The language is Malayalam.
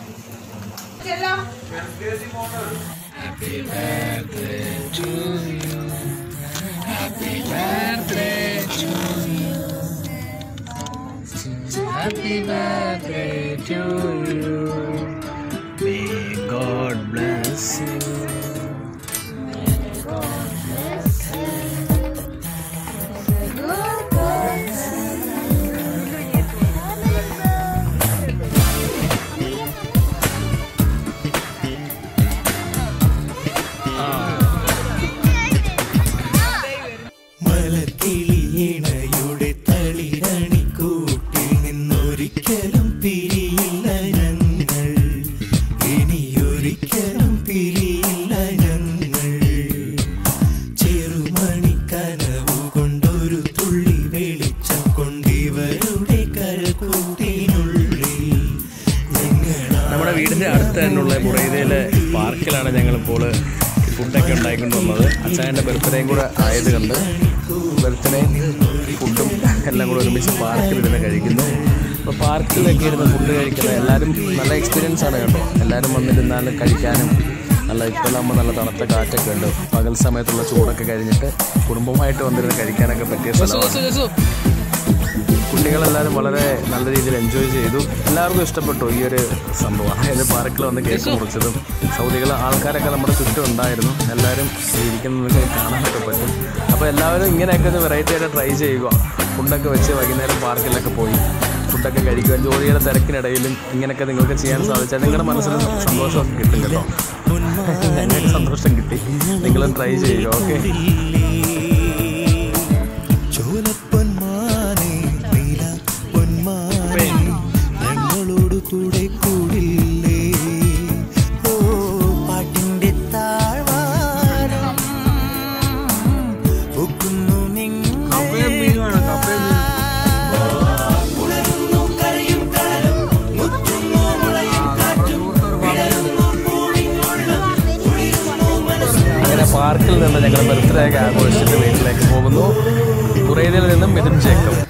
Happy birthday to you. May God bless you. മലക്കിളിയിണയുടെ തളിരണി കൂട്ടിൽ നിന്നൊരിക്കലും പിരിയില്ല ഞങ്ങൾ ഇനിയൊരിക്കലും പിരിയില്ല ഞങ്ങൾ ചെറുമണി കനവു കൊണ്ടൊരു തുള്ളി വെളിച്ചം കൊണ്ടിവരുടെ കരക്കൂട്ടിനുള്ളിൽ ഞങ്ങളാ നമ്മുടെ വീടിന്റെ അടുത്ത് തന്നെയുള്ള മുറയിലെ പാർക്കിലാണ് ഞങ്ങളിപ്പോൾ ഫുഡൊക്കെ ഉണ്ടായിക്കൊണ്ട് വന്നത് അച്ഛൻ്റെ ബർത്ത്ഡേയും കൂടെ ആയത് കണ്ട് ബർത്ത്ഡേയും ഫുഡും എല്ലാം കൂടെ ഒരുമിച്ച് പാർക്കിൽ ഇരുന്ന് കഴിക്കുന്നു അപ്പോൾ പാർക്കിലൊക്കെ ഇരുന്ന് ഫുഡ് കഴിക്കുന്നത് എല്ലാവരും നല്ല എക്സ്പീരിയൻസ് ആണ് കേട്ടോ എല്ലാവരും വന്നിരുന്നാലും കഴിക്കാനും നല്ല ഇപ്പോഴാകുമ്പോൾ നല്ല തണുത്ത കാറ്റൊക്കെ ഉണ്ട് പകൽ സമയത്തുള്ള ചൂടൊക്കെ കഴിഞ്ഞിട്ട് കുടുംബമായിട്ട് വന്നിരുന്ന് കഴിക്കാനൊക്കെ പറ്റിയ സ്ഥലമാണ് കുട്ടികളെല്ലാവരും വളരെ നല്ല രീതിയിൽ എൻജോയ് ചെയ്തു എല്ലാവർക്കും ഇഷ്ടപ്പെട്ടു ഈ ഒരു സംഭവം അതായത് പാർക്കിൽ വന്ന് കേക്ക് മുറിച്ചതും സൗദികൾ ആൾക്കാരൊക്കെ നമ്മുടെ ചുറ്റും ഉണ്ടായിരുന്നു എല്ലാവരും ഇരിക്കുന്നത് കാണാനൊക്കെ പറ്റും അപ്പോൾ എല്ലാവരും ഇങ്ങനെയൊക്കെ ഒരു വെറൈറ്റി ആയിട്ട് ട്രൈ ചെയ്യുക ഫുഡൊക്കെ വെച്ച് വൈകുന്നേരം പാർക്കിലൊക്കെ പോയി ഫുഡൊക്കെ കഴിക്കുക ജോലിയുടെ തിരക്കിനിടയിലും ഇങ്ങനെയൊക്കെ നിങ്ങൾക്ക് ചെയ്യാൻ സാധിച്ചാൽ നിങ്ങളുടെ മനസ്സിന് സന്തോഷമൊക്കെ കിട്ടും കേട്ടോ ഞങ്ങൾക്ക് സന്തോഷം കിട്ടി നിങ്ങളും ട്രൈ ചെയ്യുക ഓക്കെ ചോലപ്പൊന്മാനെ നീല പൊന്മാനെ ഞങ്ങളോട് കൂടെ കൂടില്ലേ ഓ പാട്ടിന്റെ താഴ്വാരം ഒക്കുന്നു നിങ്ങൾ ഉണരുന്നു കരയും കടലും മുറ്റുന്നു മുളയും കാറ്റും വിടരുന്നു പൂവിനുള്ളം കുളിരുന്നു മനസ്സും അങ്ങനെ പാർക്കിൽ നിന്ന് ഞങ്ങൾ ബർത്ത്ഡേ ഒക്കെ ആഘോഷിച്ചിട്ട് വീട്ടിലേക്ക് പോകുന്നു കുറേതിൽ നിന്നും മിഥുൻ ജേക്കബ്